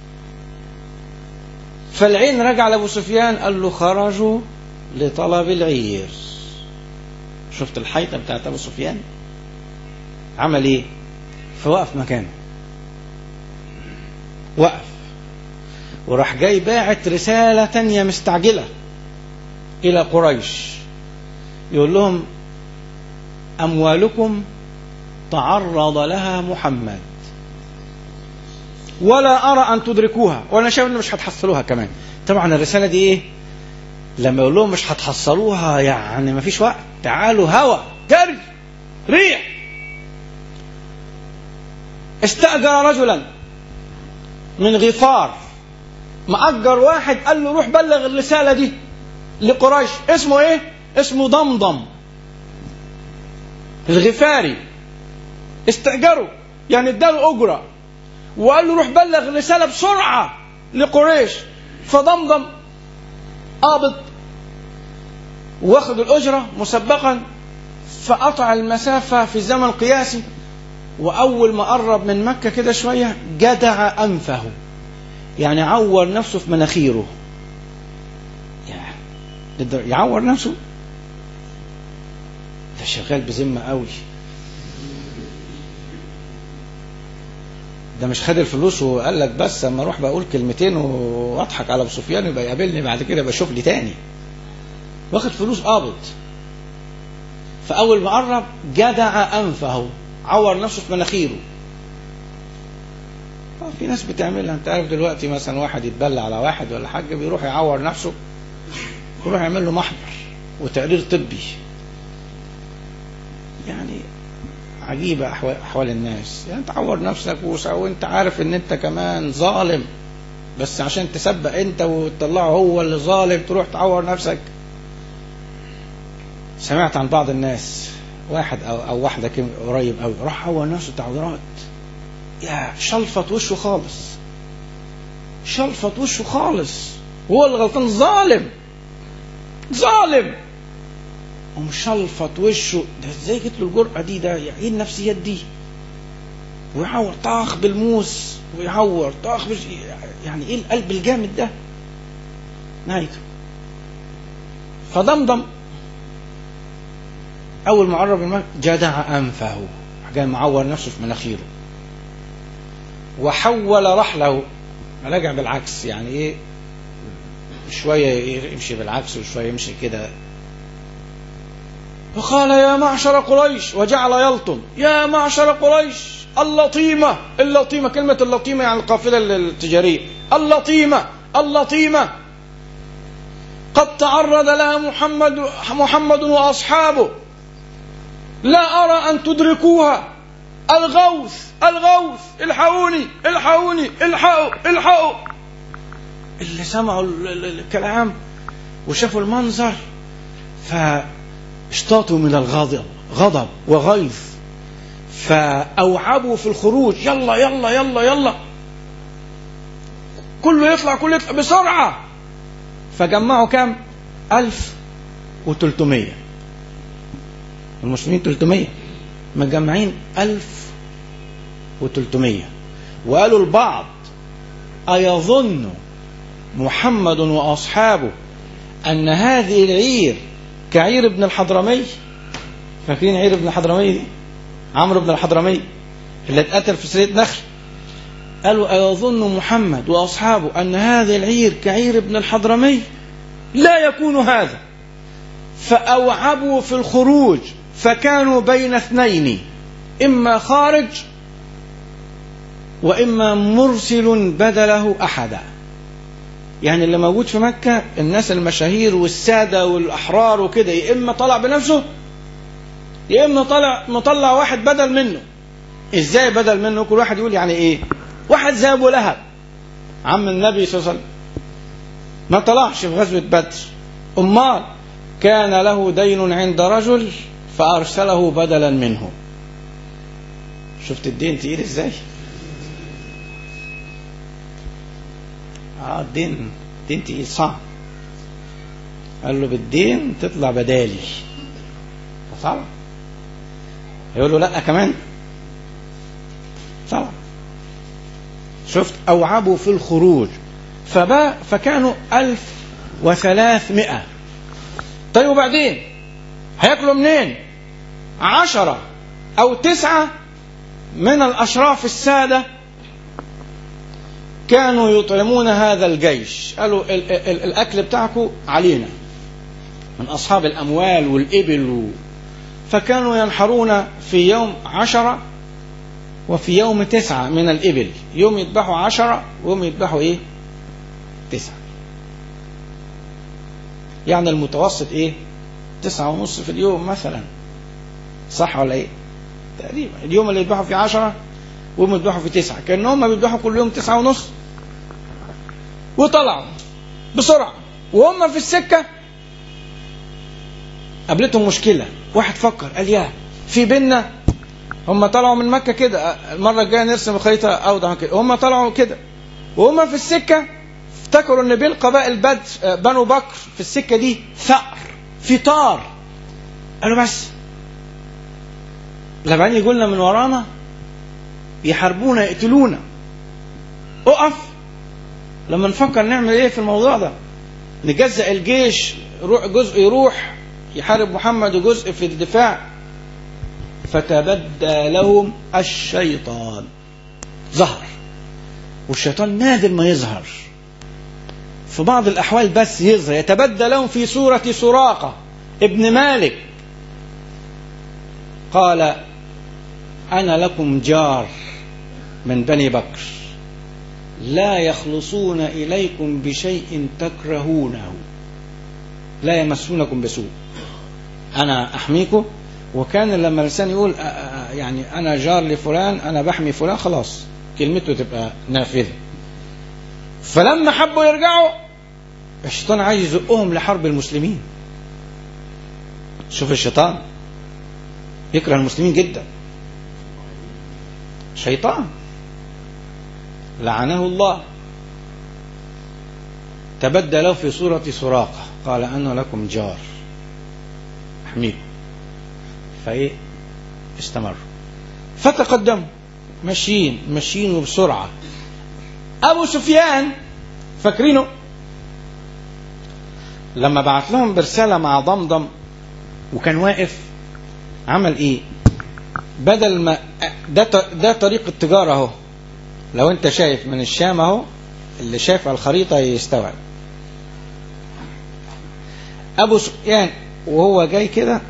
فالعين رجع لأبو سفيان قال له خرجوا لطلب العير شفت الحيطة بتاعت أبو سفيان عمل ايه فوقف مكانه وقف وراح جاي باعت رسالة تانية مستعجلة إلى قريش يقول لهم أموالكم تعرض لها محمد ولا أرى أن تدركوها وأنا شايف إن مش هتحصلوها كمان طبعا الرسالة دي إيه لما يقول لهم مش هتحصلوها يعني مفيش وقت تعالوا هوا جري ريح استأجر رجلا من غفار مأجر واحد قال له روح بلغ الرسالة دي لقريش اسمه ايه اسمه ضمضم الغفاري استأجره يعني اداله أجرة وقال له روح بلغ الرسالة بسرعة لقريش فضمضم قابض واخد الأجرة مسبقا فقطع المسافة في زمن قياسي وأول ما قرب من مكة كده شوية جدع أنفه يعني عور نفسه في مناخيره يعني يعور نفسه ده شغال بذمة قوي ده مش خد الفلوس وقال لك بس اما اروح بقول كلمتين واضحك على ابو سفيان يبقى يقابلني بعد كده يبقى شوف لي تاني واخد فلوس قابض فاول ما قرب جدع انفه عور نفسه في مناخيره في ناس بتعملها انت عارف دلوقتي مثلا واحد يتبلى على واحد ولا حاجه بيروح يعور نفسه يروح يعمل له محضر وتقرير طبي يعني عجيبة أحوال, أحوال الناس يعني تعور نفسك وانت عارف ان انت كمان ظالم بس عشان تسبق انت وتطلعه هو اللي ظالم تروح تعور نفسك سمعت عن بعض الناس واحد او, أو واحدة قريب قوي راح عور نفسه تعويرات يا شلفط وشه خالص شلفط وشه خالص هو اللي غلطان ظالم ظالم ومشلفط وشه ده ازاي جت له الجرأة دي ده ايه النفسيات دي ويعور طاخ بالموس ويعور طاخ بش... يعني ايه القلب الجامد ده نهايته فضمضم اول ما قرب الماء جدع انفه جاي معور نفسه في مناخيره وحول رحله رجع بالعكس يعني ايه شوية يمشي بالعكس وشوية يمشي كده فقال يا معشر قريش وجعل يلطم يا معشر قريش اللطيمة اللطيمة كلمة اللطيمة يعني القافلة التجارية اللطيمة اللطيمة قد تعرض لها محمد محمد وأصحابه لا أرى أن تدركوها الغوث الغوث الحقوني الحقوني الحقوا الحقوا اللي سمعوا الكلام وشافوا المنظر فاشتاطوا من الغضب غضب وغيظ فأوعبوا في الخروج يلا يلا يلا يلا كله يطلع كله يطلع بسرعة فجمعوا كام ألف وتلتمية المسلمين تلتمية مجمعين ألف وتلتمية وقالوا البعض أيظن محمد وأصحابه أن هذه العير كعير ابن الحضرمي فاكرين عير ابن الحضرمي دي عمرو بن الحضرمي اللي اتقتل في سرية نخل قالوا أيظن محمد وأصحابه أن هذه العير كعير ابن الحضرمي لا يكون هذا فأوعبوا في الخروج فكانوا بين اثنين إما خارج وإما مرسل بدله أحدا يعني اللي موجود في مكة الناس المشاهير والسادة والأحرار وكده يا إما طلع بنفسه يا إما طلع مطلع واحد بدل منه إزاي بدل منه كل واحد يقول يعني إيه واحد زي أبو لهب عم النبي صلى الله عليه وسلم ما طلعش في غزوة بدر أمال كان له دين عند رجل فأرسله بدلا منه شفت الدين تقيل ازاي اه الدين الدين تقيل صعب قال له بالدين تطلع بدالي صعب يقول له لا كمان شفت أوعبوا في الخروج فبا فكانوا ألف وثلاثمائة طيب وبعدين هياكلوا منين عشرة أو تسعة من الأشراف السادة كانوا يطعمون هذا الجيش قالوا ال ال الأكل بتاعكم علينا من أصحاب الأموال والإبل و... فكانوا ينحرون في يوم عشرة وفي يوم تسعة من الإبل يوم يذبحوا عشرة ويوم يذبحوا إيه تسعة يعني المتوسط إيه تسعة ونص في اليوم مثلا صح ولا إيه تقريبا اليوم اللي يذبحوا فيه عشرة وهم يذبحوا في تسعة كأنهم بيذبحوا كل يوم تسعة ونص وطلعوا بسرعة وهم في السكة قابلتهم مشكلة واحد فكر قال يا في بينا هم طلعوا من مكة كده المرة الجاية نرسم الخريطة أوضح كده هم طلعوا كده وهم في السكة افتكروا ان بين قبائل بدر بنو بكر في السكة دي ثأر في طار قالوا بس لبعين يقولنا من ورانا يحاربونا يقتلونا اقف لما نفكر نعمل ايه في الموضوع ده نجزأ الجيش روح جزء يروح يحارب محمد وجزء في الدفاع فتبدى لهم الشيطان ظهر والشيطان نادر ما يظهر في بعض الأحوال بس يظهر يتبدى لهم في سورة سراقة ابن مالك قال أنا لكم جار من بني بكر لا يخلصون إليكم بشيء تكرهونه لا يمسونكم بسوء أنا أحميكم وكان لما الإنسان يقول يعني أنا جار لفلان أنا بحمي فلان خلاص كلمته تبقى نافذة فلما حبوا يرجعوا الشيطان عايز يزقهم لحرب المسلمين شوف الشيطان يكره المسلمين جدا شيطان لعنه الله تبدى له في صورة سراقة قال أنا لكم جار أحميكم فإيه استمروا فتقدموا ماشيين ماشيين وبسرعة أبو سفيان فاكرينه لما بعت لهم برسالة مع ضمضم وكان واقف عمل ايه بدل ما ده ده طريق التجارة اهو لو انت شايف من الشام اهو اللي شايف على الخريطة يستوعب ابو سفيان وهو جاي كده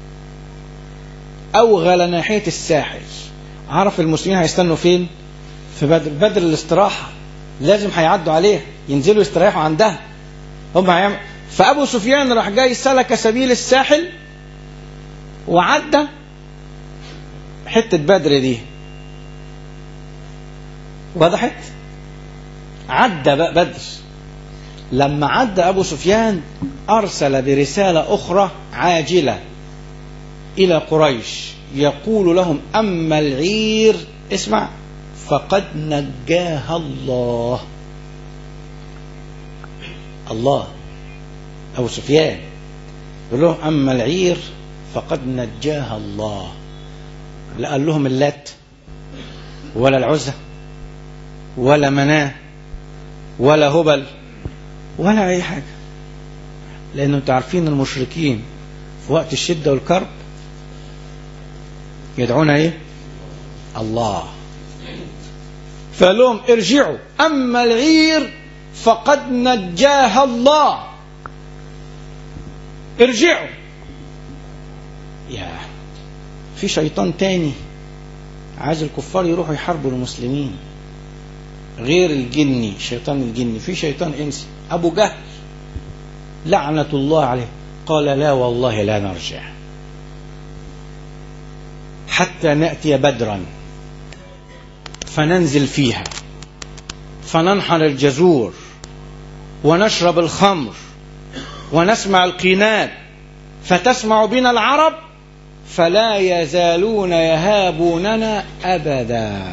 اوغل ناحية الساحل عرف المسلمين هيستنوا فين في بدر بدر الاستراحة لازم هيعدوا عليه ينزلوا يستريحوا عندها هم هيعمل فابو سفيان راح جاي سلك سبيل الساحل وعدى حتة بدر دي وضحت عدى بقى بدر لما عدى أبو سفيان أرسل برسالة أخرى عاجلة إلى قريش يقول لهم أما العير اسمع فقد نجاها الله الله أبو سفيان يقول لهم أما العير فقد نجاها الله لا قال لهم اللات ولا العزة ولا مناه ولا هبل ولا أي حاجة لأنه أنتوا عارفين المشركين في وقت الشدة والكرب يدعون إيه الله فقال لهم ارجعوا أما العير فقد نجاها الله ارجعوا يا في شيطان تاني عايز الكفار يروحوا يحاربوا المسلمين غير الجني شيطان الجني في شيطان انسي ابو جهل لعنة الله عليه قال لا والله لا نرجع حتى نأتي بدرا فننزل فيها فننحر الجزور ونشرب الخمر ونسمع القينات فتسمع بنا العرب فلا يزالون يهابوننا ابدا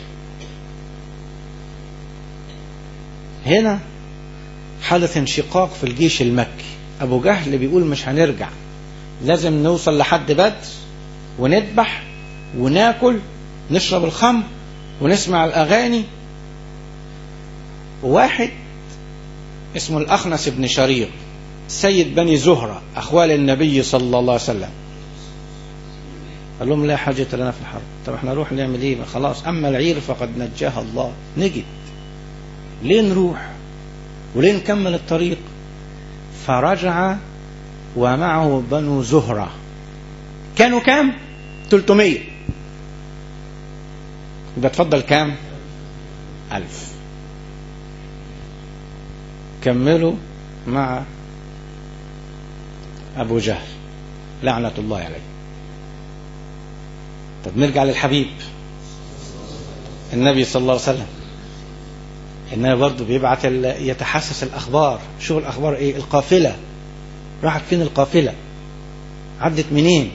هنا حدث انشقاق في الجيش المكي ابو جهل بيقول مش هنرجع لازم نوصل لحد بدر ونذبح وناكل نشرب الخمر ونسمع الاغاني واحد اسمه الأخنس بن شرير سيد بني زهرة أخوال النبي صلى الله عليه وسلم قال لهم لا حاجة لنا في الحرب طب احنا نروح نعمل ايه خلاص أما العير فقد نجاها الله نجد ليه نروح وليه نكمل الطريق فرجع ومعه بنو زهرة كانوا كام 300 يبقى تفضل كام ألف كملوا مع أبو جهل لعنة الله عليه طب نرجع للحبيب النبي صلى الله عليه وسلم النبي برضه بيبعت يتحسس الأخبار شو الأخبار إيه القافلة راحت فين القافلة عدت منين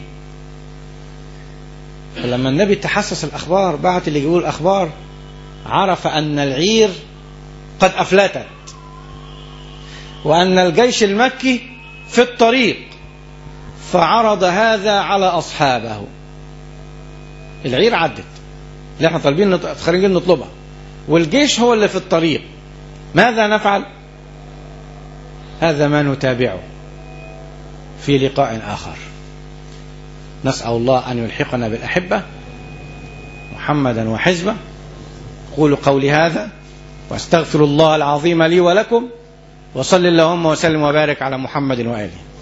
فلما النبي تحسس الأخبار بعت اللي يقول الأخبار عرف أن العير قد أفلتت وأن الجيش المكي في الطريق فعرض هذا على أصحابه العير عدت اللي احنا طالبين نط... خارجين نطلبها والجيش هو اللي في الطريق ماذا نفعل هذا ما نتابعه في لقاء آخر نسأل الله أن يلحقنا بالأحبة محمدا وحزبه قولوا قولي هذا واستغفر الله العظيم لي ولكم وصل اللهم وسلم وبارك على محمد وآله